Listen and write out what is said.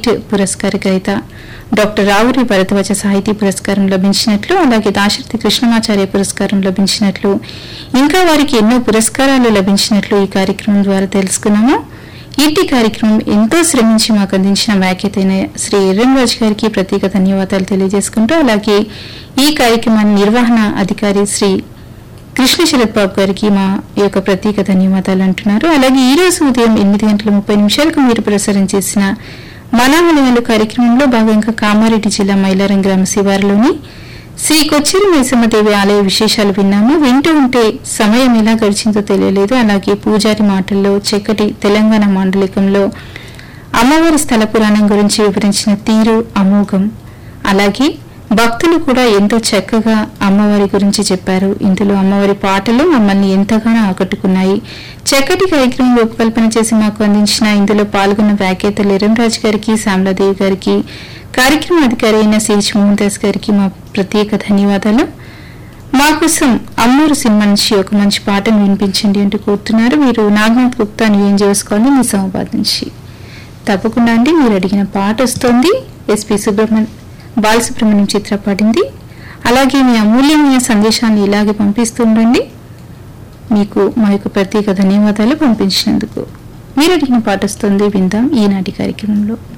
merit పురస్కార గ్రహీత doctor Ravuri Bharadwaj సాహితీ పురస్కారం లభించినట్లు అలాగే దాశరథి కృష్ణమాచార్య పురస్కారం లభించినట్లు ఇంకా వారికి ఎన్నో పురస్కారాలు లభించినట్లు ఈ కార్యక్రమం ద్వారా తెలుసుకున్నాము ఇట్టి కార్యక్రమం ఎంతో శ్రమించి మాకు అందించిన వ్యాఖ్యతైన శ్రీ ఎర్రంరాజు గారికి ప్రత్యేక ధన్యవాదాలు తెలియజేసుకుంటూ అలాగే ఈ కార్యక్రమాన్ని నిర్వహణ అధికారి శ్రీ కృష్ణ శరత్ బాబు గారికి మా యొక్క ప్రత్యేక ధన్యవాదాలు అంటున్నారు అలాగే ఈ రోజు ఉదయం ఎనిమిది గంటల ముప్పై నిమిషాలకు మీరు ప్రసారం చేసిన మనామలయాలు కార్యక్రమంలో భాగంగా కామారెడ్డి జిల్లా మైలారం గ్రామ శివారులోని శ్రీ కొచ్చేరి మైసమ్మదేవి ఆలయ విశేషాలు విన్నాము వింటూ ఉంటే సమయం ఎలా గడిచిందో తెలియలేదు అలాగే పూజారి మాటల్లో చక్కటి తెలంగాణ మాండలికంలో అమ్మవారి స్థల పురాణం గురించి వివరించిన తీరు అమోఘం అలాగే భక్తులు కూడా ఎంతో చక్కగా అమ్మవారి గురించి చెప్పారు ఇందులో అమ్మవారి పాటలు మమ్మల్ని ఎంతగానో ఆకట్టుకున్నాయి చక్కటి కార్యక్రమం రూపకల్పన చేసి మాకు అందించిన ఇందులో పాల్గొన్న వ్యాఖ్యాతలు ఎరంరాజు గారికి శ్యామలాదేవి గారికి కార్యక్రమ అధికారి అయిన సిహెచ్ మోహన్ దాస్ గారికి మా ప్రత్యేక ధన్యవాదాలు మా కోసం అమ్మూరు సినిమా నుంచి ఒక మంచి పాటను వినిపించండి అంటూ కోరుతున్నారు మీరు నాగనాథ్ గుప్తా ఏం చేసుకోవాలి నిజామాబాద్ నుంచి తప్పకుండా అండి మీరు అడిగిన పాట వస్తుంది ఎస్పి సుబ్రహ్మణ్యం బాలసుబ్రహ్మణ్యం చిత్ర పాడింది అలాగే మీ అమూల్యమైన సందేశాన్ని ఇలాగే పంపిస్తూ ఉండండి మీకు మా యొక్క ప్రత్యేక ధన్యవాదాలు పంపించినందుకు మీరు అడిగిన పాట వస్తుంది విందాం ఈనాటి కార్యక్రమంలో